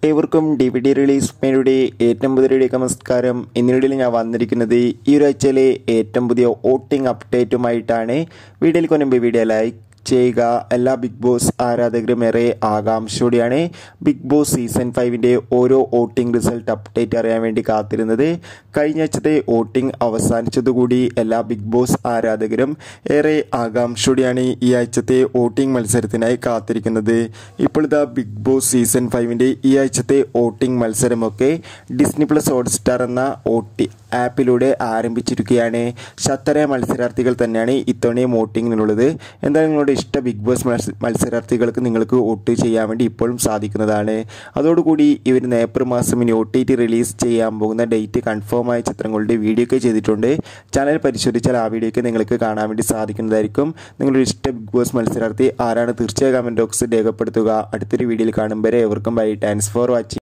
ഏവർക്കും D V D release മേയുടെ ഏറ്റവും പുതിയ നമസ്കാരം ഇന്നിടയിൽ ഞാൻ വന്നിരിക്കുന്നത് ഈ ഒരാഴ്ചയിലെ ഏറ്റവും പുതിയ വോട്ടിംഗ് അപ്ഡേറ്റുമായിട്ടാണ് വീഡിയോയിൽ കൊണ്ടുമ്പോൾ വീഡിയോ ലൈക്ക് ചെയ്യുക എല്ലാ ബിഗ് ബോസ് ആരാധകരും ഏറെ ആകാംക്ഷയോടെയാണ് ബിഗ് ബോസ് സീസൺ ഫൈവിൻ്റെ ഓരോ വോട്ടിംഗ് റിസൾട്ട് അപ്ഡേറ്റ് അറിയാൻ വേണ്ടി കാത്തിരുന്നത് കഴിഞ്ഞ ആഴ്ചത്തെ വോട്ടിംഗ് അവസാനിച്ചതുകൂടി എല്ലാ ബിഗ് ബോസ് ആരാധകരും ഏറെ ആകാംക്ഷയോടെയാണ് ഈ ആഴ്ചത്തെ വോട്ടിംഗ് മത്സരത്തിനായി കാത്തിരിക്കുന്നത് ഇപ്പോൾ ഇതാ ബിഗ് ബോസ് സീസൺ ഫൈവിൻ്റെ ഈ ആഴ്ചത്തെ വോട്ടിംഗ് മത്സരമൊക്കെ ഡിസ്നി പ്ലസ് ഹോട്ട്സ്റ്റാർ എന്ന ഓട്ടി ആപ്പിലൂടെ ആരംഭിച്ചിരിക്കുകയാണ് ശക്തരായ മത്സരാർത്ഥികൾ തന്നെയാണ് ഇത്തവണയും വോട്ടിങ്ങിനുള്ളത് എന്തായാലും നിങ്ങളുടെ ഇഷ്ട ബിഗ് ബോസ് മത്സ- മത്സരാർത്ഥികൾക്ക് നിങ്ങൾക്ക് വോട്ട് ചെയ്യാൻ വേണ്ടി ഇപ്പോഴും സാധിക്കുന്നതാണ് അതോടുകൂടി ഇവർ ഏപ്രിൽ മാസം ഇനി ഒ ടി ടി റിലീസ് ചെയ്യാൻ പോകുന്ന ഡേറ്റ് കൺഫേം ആയ ചിത്രങ്ങളുടെ വീഡിയോ ഒക്കെ ചെയ്തിട്ടുണ്ട് ചാനൽ പരിശോധിച്ചാൽ ആ വീഡിയോ ഒക്കെ നിങ്ങൾക്ക് കാണാൻ വേണ്ടി സാധിക്കുന്നതായിരിക്കും നിങ്ങളുടെ ഇഷ്ട ബിഗ് ബോസ് മത്സരാർത്ഥി ആരാണ് തീർച്ചയായും കമൻറ്റ് ബോക്സ് രേഖപ്പെടുത്തുക അടുത്തൊരു വീഡിയോയിൽ കാണും വരെ എവർക്കും ബൈ താങ്ക്സ് ഫോർ വാച്ചിങ്